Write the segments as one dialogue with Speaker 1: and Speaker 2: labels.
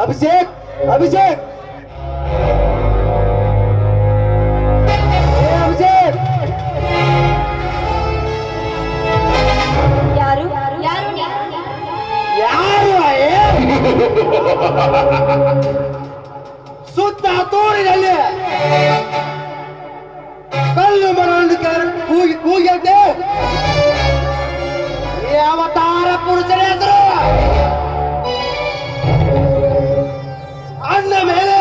Speaker 1: ಅಭಿಷೇಕ್ ಅಭಿಷೇಕ್ ಏ ಅಭಿಷೇಕ್
Speaker 2: ಯಾರು ಯಾರು ನೀ?
Speaker 1: ಯಾರು ಏ? ಸುತ್ತ ತೋರಿನಲ್ಲಿ ಕಲ್ಲು ಮರವನ್ನು ಕೆರ- ಕೂಗಿ ಕೂಗಿದ್ದೆ ಈ ಅವತಾರ ಪುರುಷರ ಹೆಸರು ಅಂದ ಮೇಲೆ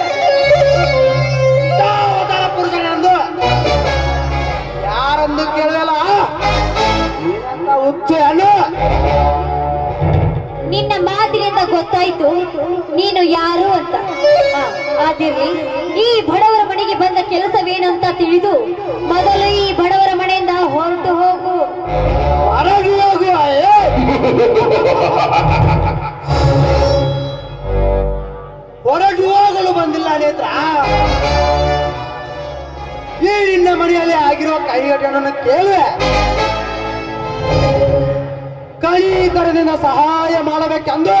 Speaker 1: ಯಾವ ಅವತಾರ ಪುರುಷನೆಂದು ಯಾರೆಂದು ಕೇಳಲ್ಲ ಹುಚ್ಚು ಹಣ್ಣು
Speaker 2: ನಿನ್ನ ಮಾತಿನಿಂದ ಗೊತ್ತಾಯ್ತು ನೀನು ಯಾರು ಅಂತ ಆ, ಆದಿರ್ಲಿ ಈ ಬಡವರ ಮನೆಗೆ ಬಂದ ಕೆಲಸವೇನು ಅಂತ ತಿಳಿದು ಮೊದಲು ಈ ಬಡವರ ಮನೆಯಿಂದ ಹೊರಟು ಹೋಗು
Speaker 1: ಹೊರಗೆ ಹೋಗುವ ಏ? ಹೊರಗೆ ಹೋಗಲು ಬಂದಿಲ್ಲ ನೇತ್ರ ಈ ನಿನ್ನ ಮನೆಯಲ್ಲಿ ಆಗಿರುವ ಕೈಘಟನೆಯನ್ನು ಕೇಳುವೆ ಕಳೀಕರದಿಂದ ಸಹಾಯ ಮಾಡಬೇಕೆಂದು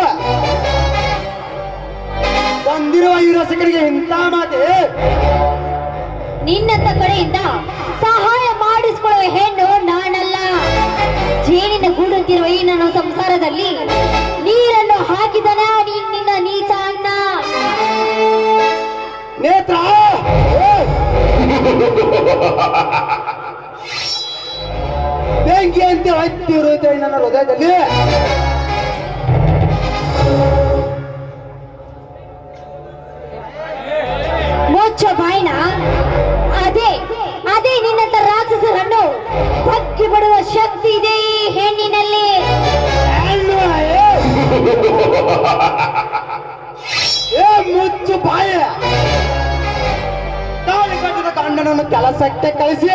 Speaker 1: ಬಂದಿರುವ ಈ ರಸಿಕರಿಗೆ ಇಂಥ ಮಾತೆ
Speaker 2: ನಿನ್ನಂತ ಕಡೆಯಿಂದ ಸಹಾಯ ಮಾಡಿಸಿಕೊಳ್ಳುವ ಹೆಣ್ಣು ನಾನಲ್ಲ ಜೇನಿನ ಗೂಡುತ್ತಿರುವ ಈ ನನ್ನ ಸಂಸಾರದಲ್ಲಿ ನೀರನ್ನು ಹಾಕಿದನ ನೀ- ನಿನ್ನ ನೀಚ ಅಣ್ಣ
Speaker 1: ನೇತ್ರ ಏ! ಬೆಂಕಿ ಅಂತ ಹತ್ತಿರುತ್ತೆ ನನ್ನ ಹೃದಯದಲ್ಲಿ
Speaker 2: ಮೋಚ ಬಾಯ್ನ ಅದೇ ಅದೇ ನಿನ್ನಂತ ರಾಕ್ಷಸರನ್ನು ಬಗ್ಗಿ ಬಿಡುವ ಶಕ್ತಿ ಇದೆ ಈ ಹೆಣ್ಣಿನಲ್ಲಿ
Speaker 1: ಹೆಣ್ಣು, ಏ! ಏ ಮುಚ್ಚು ಬಾಯ ತಾಳಿ ಕಟ್ಟಿದ ಗಂಡನನ್ನು ಕೆಲಸಕ್ಕೆ ಕಳಿಸಿ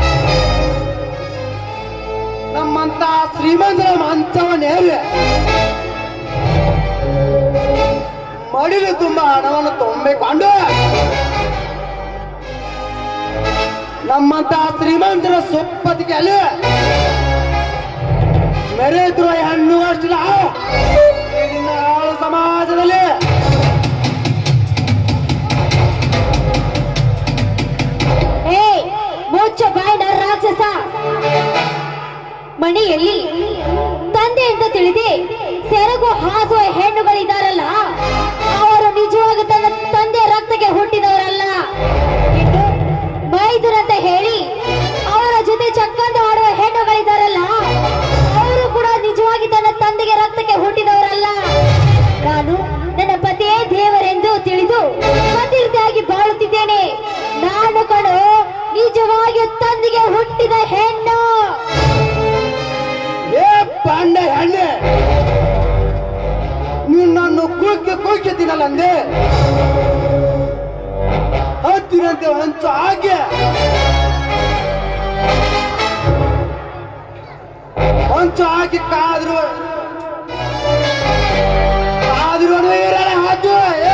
Speaker 1: ನಮ್ಮಂತ ಶ್ರೀಮಂತರ ಮಂಚವನ್ನೇರಿ ಮಡಿಲು ತುಂಬ ಹಣವನ್ನು ತುಂಬಿಕೊಂಡು ನಮ್ಮಂತ ಶ್ರೀಮಂತರ ಸುಪ್ಪತ್ತಿಗೆಯಲ್ಲಿ ಮೆರೆದ್ರು ಹೆಣ್ಣು ಅಷ್ಟಿಲ್ಲ ಈಗಿನ ಆಳು ಸಮಾಜದಲ್ಲಿ
Speaker 2: ಏ ಮೋಚ ಬಾಯ್ನ ರಾಕ್ಷಸ ಮನೆಯಲ್ಲಿ ತಂದೆ ಅಂತ ತಿಳಿದೆ ಸೆರಗು ಹಾಸುವ ಹೆಣ್ಣುಗಳಿದ್ದಾರಲ್ಲ ಅವರು ನಿಜವಾಗಿ ತನ್ನ ತಂದೆ ರಕ್ತಕ್ಕೆ ಹುಟ್ಟಿದವರಲ್ಲ ಇನ್ನು ಮೈದುರ್ ಅಂತ ಹೇಳಿ ಅವರ ಜೊತೆ ಚಕ್ಕಂದು ಆಡುವ ಹೆಣ್ಣುಗಳಿದ್ದಾರಲ್ಲ ಅವರು ಕೂಡ ನಿಜವಾಗಿ ತನ್ನ ತಂದೆಗೆ ರಕ್ತಕ್ಕೆ ಹುಟ್ಟಿದವರಲ್ಲ ನಾನು ನನ್ನ ಪತಿಯೇ ದೇವರೆಂದು ತಿಳಿದು ಪತಿರ್ತಿಯಾಗಿ ಬಾಳುತ್ತಿದ್ದೇನೆ ನಾನು ಕಣು ನಿಜವಾಗಿ ತಂದೆಗೆ ಹುಟ್ಟಿದ ಹೆಣ್ಣು
Speaker 1: ಏ ಪಾಂಡ ಹೆಣ್ಣೆ ನಿನ್ನನ್ನು ಕುಗ್ಗಿ ಕುಗ್ಗಿದ್ದೀನಲ್ಲ ಅಂದೆ ಹತ್ತಿರಂತೆ ಹೊಂಚು ಹಾಗೆ ಹೊಂಚು ಹಾಕಿ ಕಾದ್ರು ಕಾದ್ರು ಇರಲ್ಲ ಹಾಜು ಏ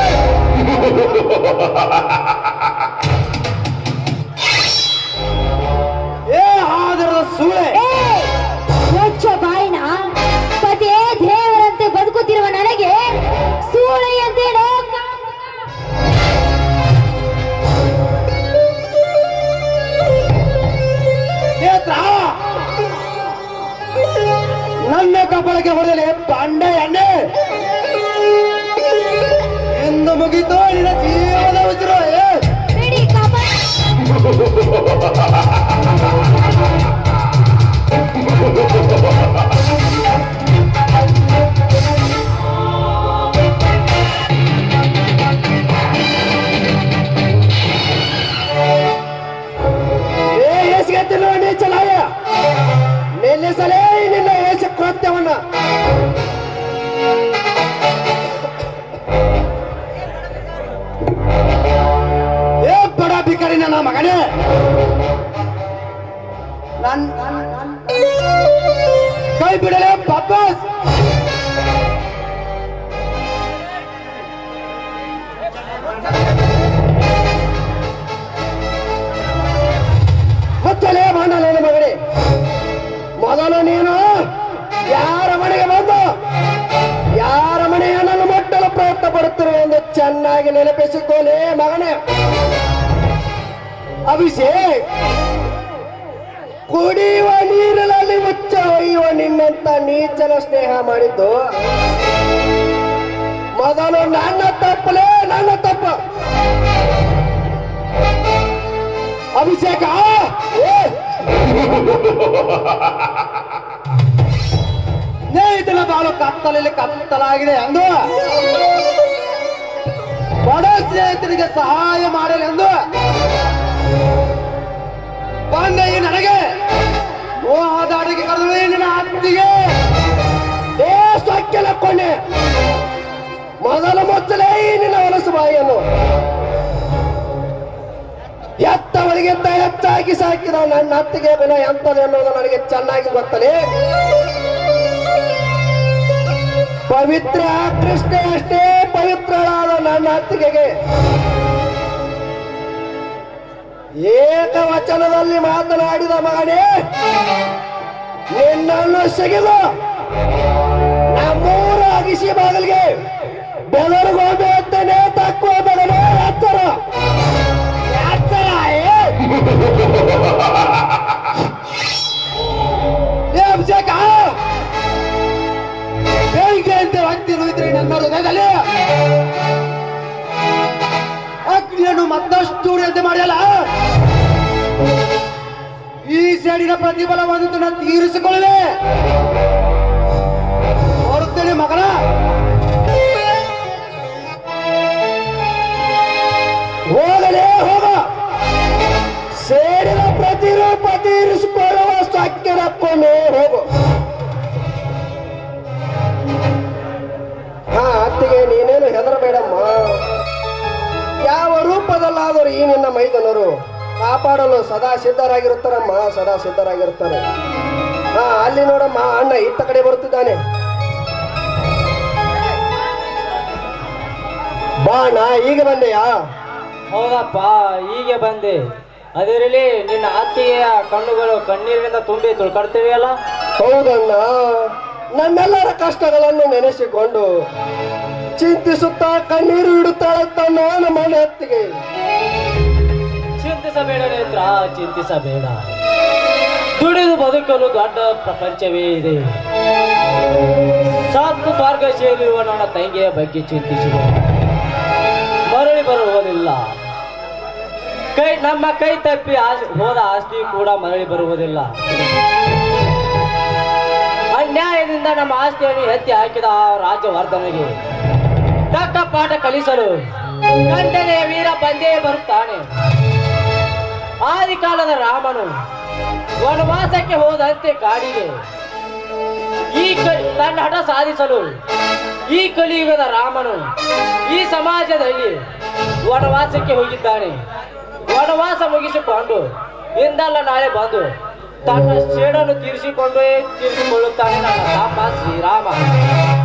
Speaker 1: ಏ ಹಾದರದ ಸೂಳೆ
Speaker 2: ಏ ಸ್ವಚ್ಛ ಬಾಯಿನ ಪತಿಯೇ ದೇವರಂತೆ ಬದುಕುತ್ತಿರುವ ನನಗೆ ಸೂಳೆಯಂತೇನೋ
Speaker 1: ನೇತ್ರ ನನ್ನ ಕಪಾಳಕ್ಕೆ ಹೊಡೆಯಲೇ ಪಾಂಡ ಎಣ್ಣೆ ಎಂದು ಮುಗಿತು ನಿನ್ನ ಜೀವನ ಉಸಿರು ಏ
Speaker 2: ಬಿಡಿ ಕಪಾಳ
Speaker 1: ಏ ಏಸಿಗೆ ನೋಡಿ ಚಲಾಯ ನಿಲ್ಲಿಸಲೇ ನಿನ್ನ ಏಸ ಕೃತ್ಯವನ್ನ ಏ ಬಡ ಭಿಕಾರಿ ನನ್ನ ಮಗನೇ ನನ್ ಕೈ ಬಿಡಲೇ ವಾಪಸ್ ಹತ್ತಲೇ ಮಾಡಲೇ ಮಗನೇ ಮೊದಲು ನೀನು ಯಾರ ಮನೆಗೆ ಬಂದು ಯಾರ ಮನೆಯ ನನ್ನ ಮುಟ್ಟಲು ಪ್ರಯತ್ನ ಪಡುತ್ತಿರು ಚೆನ್ನಾಗಿ ನೆನಪಿಸಿಕೊಳ್ಳಿ ಮಗನೇ ಅಭಿಷೇಕ್ ಕುಡಿಯುವ ನೀರಿನಲ್ಲಿ ಮುಚ್ಚ ಒಯ್ಯುವ ನಿನ್ನಂತ ನೀಚನ ಸ್ನೇಹ ಮಾಡಿದ್ದು ಮೊದಲು ನನ್ನ ತಪ್ಪಲೇ ನನ್ನ ತಪ್ಪ ಅಭಿಷೇಕ ಏ! ಸ್ನೇಹಿತನ ಬಾಳು ಕತ್ತಲಲ್ಲಿ ಕತ್ತಲಾಗಿದೆ ಅಂದು ಬಡ ಸ್ನೇಹಿತರಿಗೆ ಸಹಾಯ ಮಾಡಲಿ ಎಂದು ಬಂದ ಈ ನನಗೆ ಮೋಹದ ಅಡಿಗೆ ಕರೆದು ನಿನ್ನ ಅತ್ತಿಗೆ ಏ ಸೊಕ್ಕೆಲಕ್ಕೊಂಡೆ ಮೊದಲ ಮೊಚ್ಚಲೇ ಈ ನಿನ್ನ ಹೊಲಸು ಬಾಯಿಯನ್ನು ಎತ್ತವಳಿಗಿಂತ ಹೆಚ್ಚಾಗಿ ಸಾಕಿದ ನನ್ನ ಅತ್ತಿಗೆ ಗುಣ ಎಂತದೆ ಅನ್ನೋದು ನನಗೆ ಚೆನ್ನಾಗಿ ಗೊತ್ತಲೇ ಪವಿತ್ರ ಕೃಷ್ಣ ಅಷ್ಟೇ ಪವಿತ್ರಳಾದ ನನ್ನ ಅತ್ತಿಗೆಗೆ ಏಕವಚನದಲ್ಲಿ ಮಾತನಾಡಿದ ಮಗನೇ ನಿನ್ನನ್ನು ಸೆಗೆದು ನಮ್ಮೂರ ಅಗಿಸಿ ಬಾಗಿಲಿಗೆ ಬೆಳರುಗೋಬೆ ಅಂತನೇ ತಕ್ಕುವ ಮಗನೇ ಎತ್ತರ ಎತ್ತರ ಏ! ಏ ಅಭಿಷೇಕ ಬೆಳಿಗ್ಗೆ ಅಂತ ಹತ್ತಿರು ಇದ್ರೆ ನನ್ನ ಹೃದಯದಲ್ಲಿ ಅಗ್ನಿಯನ್ನು ಮತ್ತಷ್ಟು ಉರಿಯಂತೆ ಮಾಡಿಯಲ್ಲ ಈ ಸೇಡಿನ ಪ್ರತಿಫಲವನ್ನು ನಾನು ತೀರಿಸಿಕೊಳ್ಳಲೆ ಹೊರತೇನೆ ಮಗನ ಹೋಗಲೇ ಹೋಗ ಸೇಡಿನ ಪ್ರತಿರೂಪ ತೀರಿಸಿಕೊಳ್ಳುವ ಸಾಕ್ಯರಕ್ಕೊಮ್ಮೆ ಹೋಗು ಹಾ ಅತ್ತಿಗೆ ನೀನೇನು ಹೆದರಬೇಡಮ್ಮ ಯಾವ ರೂಪದಲ್ಲಾದರೂ ಈ ನಿನ್ನ ಮೈದನರು ಕಾಪಾಡಲು ಸದಾ ಸಿದ್ಧರಾಗಿರುತ್ತಾರಮ್ಮ ಸದಾ ಸಿದ್ಧರಾಗಿರುತ್ತಾರೆ ಹಾ ಅಲ್ಲಿ ನೋಡಮ್ಮ ಅಣ್ಣ ಇತ್ತ ಕಡೆ ಬರುತ್ತಿದ್ದಾನೆ ಬಾ ಅಣ್ಣ ಈಗ ಬಂದೆಯಾ
Speaker 3: ಹೌದಪ್ಪ ಹೀಗೆ ಬಂದೆ ಅದಿರಲಿ ನಿನ್ನ ಅತ್ತಿಗೆಯ ಕಣ್ಣುಗಳು ಕಣ್ಣೀರಿನಿಂದ ತುಂಬಿ ತುಳ್ಕಾಡ್ತಿವೆಯಲ್ಲ
Speaker 1: ಹೌದಣ್ಣ ನನ್ನೆಲ್ಲರ ಕಷ್ಟಗಳನ್ನು ನೆನೆಸಿಕೊಂಡು ಚಿಂತಿಸುತ್ತಾ ಕಣ್ಣೀರು ಇಡುತ್ತಾಳಂತ ನಾನು ಮನೆ ಹತ್ತಿಗೆ
Speaker 3: ಚಿಂತಿಸಬೇಡ ನೇತ್ರ ಚಿಂತಿಸಬೇಡ ದುಡಿದು ಬದುಕಲು ದೊಡ್ಡ ಪ್ರಪಂಚವೇ ಇದೆ ಸತ್ತು ಸ್ವರ್ಗ ಸೇರಿರುವ ನನ್ನ ತಂಗಿಯ ಬಗ್ಗೆ ಚಿಂತಿಸುವ ಮರಳಿ ಬರುವುದಿಲ್ಲ ಕೈ ನಮ್ಮ ಕೈ ತಪ್ಪಿ ಆಸ್- ಹೋದ ಆಸ್ತಿ ಕೂಡ ಮರಳಿ ಬರುವುದಿಲ್ಲ ಅನ್ಯಾಯದಿಂದ ನಮ್ಮ ಆಸ್ತಿಯನ್ನು ಎತ್ತಿ ಹಾಕಿದ ಆ ರಾಜವರ್ಧನಿಗೆ ತಕ್ಕ ಪಾಠ ಕಲಿಸಲು ಗಂಡನೆಯ ವೀರ ಬಂದೇ ಬರುತ್ತಾನೆ ಆದಿಕಾಲದ ರಾಮನು ವನವಾಸಕ್ಕೆ ಹೋದಂತೆ ಕಾಡಿಗೆ ಈ ಕ- ತನ್ನ ಹಠ ಸಾಧಿಸಲು ಈ ಕಲಿಯುಗದ ರಾಮನು ಈ ಸಮಾಜದಲ್ಲಿ ವನವಾಸಕ್ಕೆ ಹೋಗಿದ್ದಾನೆ ವನವಾಸ ಮುಗಿಸಿಕೊಂಡು ಇಂದಲ್ಲ ನಾಳೆ ಬಂದು ತನ್ನ ಸೇಡನ್ನು ತೀರಿಸಿಕೊಂಡೇ ತೀರಿಸಿಕೊಳ್ಳುತ್ತಾನೆ ನನ್ನ ತಮ್ಮ ಶ್ರೀರಾಮ